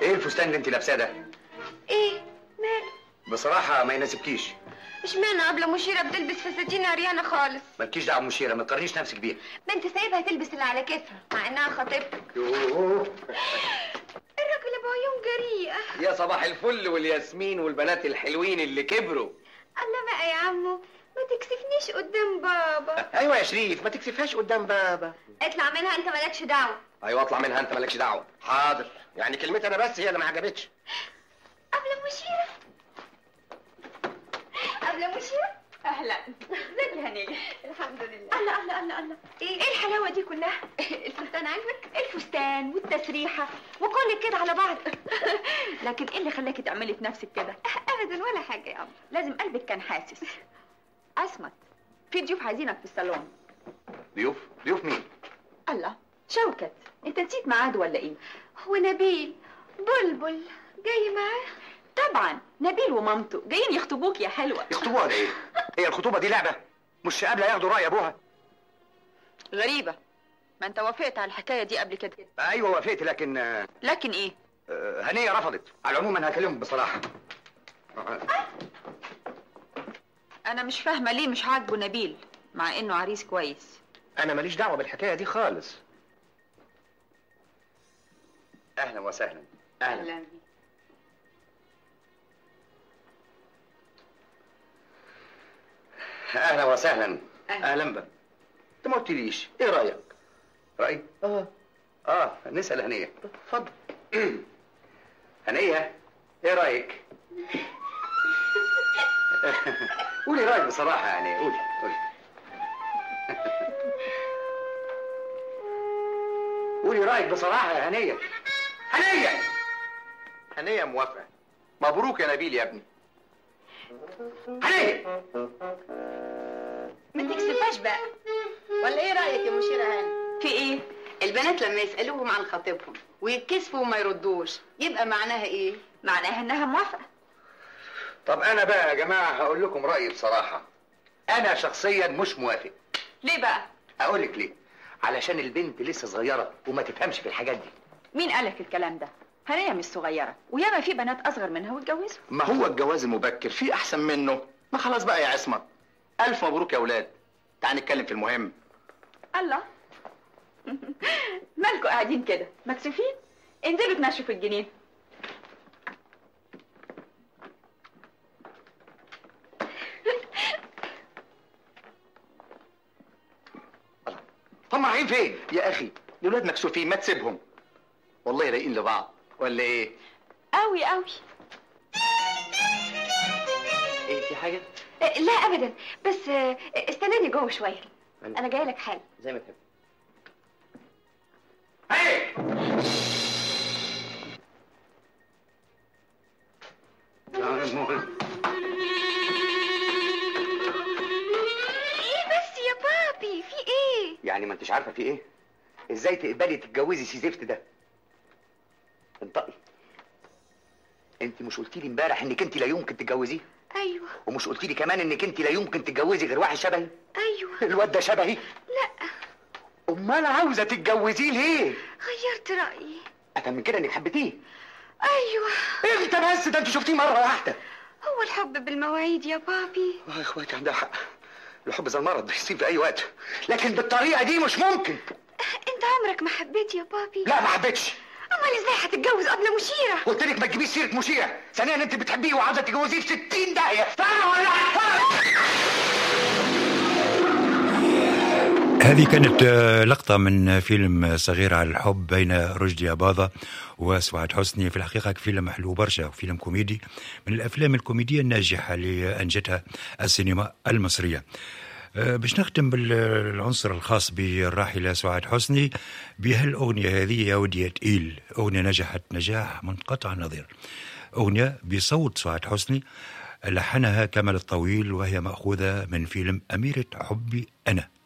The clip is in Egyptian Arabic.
ايه الفستان اللي انت لابساه ده ايه ماله بصراحه ما يناسبكيش اشمعنى قبل مشيرة بتلبس فساتين عريانة خالص مالكيش دعوه بمشيره ما تقارنيش نفسك بيها ما انت سايبها تلبس اللي على كتفها مع انها خطيبتك يوه. الراجل ابو عيون جريئة يا صباح الفل والياسمين والبنات الحلوين اللي كبروا الله بقى يا عمو ما تكسفنيش قدام بابا ايوه يا شريف ما تكسفهاش قدام بابا اطلع منها انت مالكش دعوة ايوه اطلع منها انت مالكش دعوه حاضر يعني كلمتي انا بس هي اللي ما عجبتش قبل مشيرة قبل مشيرة اهلا ازيك يا هنيه الحمد لله الله الله الله الله ايه ايه الحلاوة دي كلها الفستان عاجبك الفستان والتسريحه وكلك كده على بعض لكن ايه اللي خلاكي تعملي في نفسك كده ابدا ولا حاجة يا عم لازم قلبك كان حاسس اسمت في ضيوف عايزينك في الصالون ضيوف ضيوف مين الله شوكت انت نسيت ميعاد ولا ايه ونبيل بلبل جاي معاه طبعا نبيل ومامته جايين يخطبوك يا حلوه يخطبوها ولا ايه هي الخطوبه دي لعبه مش قبل ياخدوا راي ابوها غريبه ما انت وافقت على الحكايه دي قبل كده ايوه وافقت لكن آه، لكن ايه آه، هنيه رفضت على العموم انا هكلمهم بصراحه آه، انا مش فاهمه ليه مش عاجبه نبيل مع انه عريس كويس انا ماليش دعوه بالحكايه دي خالص اهلا وسهلا اهلا اهلا وسهلا اهلا بك انت ما قلتليش ايه رايك راي اه اه نسال هنيه اتفضل هنيه ايه رايك قولي رايك بصراحه يعني قولي قولي قولي رايك بصراحه يا هنيه هنيه هنيه موافقه مبروك يا نبيل يا ابني هنيه ما تكسفهاش بقى ولا ايه رايك يا مشيره هاني في ايه البنات لما يسالوهم عن خطيبهم ويتكسفوا وما يردوش يبقى معناها ايه معناها انها موافقه طب انا بقى يا جماعه هقول لكم رايي بصراحه انا شخصيا مش موافق ليه بقى اقول لك ليه علشان البنت لسه صغيره وما تفهمش في الحاجات دي مين قالك الكلام ده هنيه مش صغيره وياما في بنات اصغر منها واتجوزوا ما هو الجواز المبكر في احسن منه ما خلاص بقى يا عصمت الف مبروك يا اولاد تعال نتكلم في المهم الله مالكوا قاعدين كده مكسوفين انزلوا تمشوا في الجنين هم رايحين فين يا اخي الاولاد مكسوفين ما تسيبهم والله رايقين لبعض ولا ايه قوي قوي ايه في حاجه آه، لا ابدا بس آه، استناني جوه شويه انا جايه لك حالا زي ما تحب هنيه ايه بس يا بابي في ايه يعني ما انتش عارفه في ايه ازاي تقبلي تتجوزي سي زفت ده انطقي انت مش قلتي لي امبارح انك انت لا يمكن تتجوزيه ايوه ومش قلتي لي كمان انك انت لا يمكن تتجوزي غير واحد شبهي ايوه الواد ده شبهي لا امال عاوزه تتجوزيه ليه غيرت رايي افهم من كده انك حبيتيه ايوه انت بس ده انت شفتيه مره واحده هو الحب بالمواعيد يا بابي اه يا اخواتي عندها حق الحب زي المرض بيصيب في اي وقت لكن بالطريقه دي مش ممكن انت عمرك ما حبيت يا بابي لا ما حبيتش امال ازاي هتتجوز قبل مشيره قلت لك ما تجيبيش سيره مشيع ثانيا انت بتحبيه وعاوزه تتجوزيه في 60 داهيه فاهمه ولا لا؟ هذه كانت آه، لقطة من فيلم صغير على الحب بين رشدي أباظة وسعاد حسني في الحقيقة فيلم حلو برشا وفيلم كوميدي من الأفلام الكوميدية الناجحة اللي أنجتها السينما المصرية آه، باش نختم بالعنصر الخاص بالراحلة سعاد حسني بهالأغنية هذه يا ودي يا تقيل أغنية نجحت نجاح منقطع النظير أغنية بصوت سعاد حسني لحنها كمال الطويل وهي مأخوذة من فيلم أميرة حبي أنا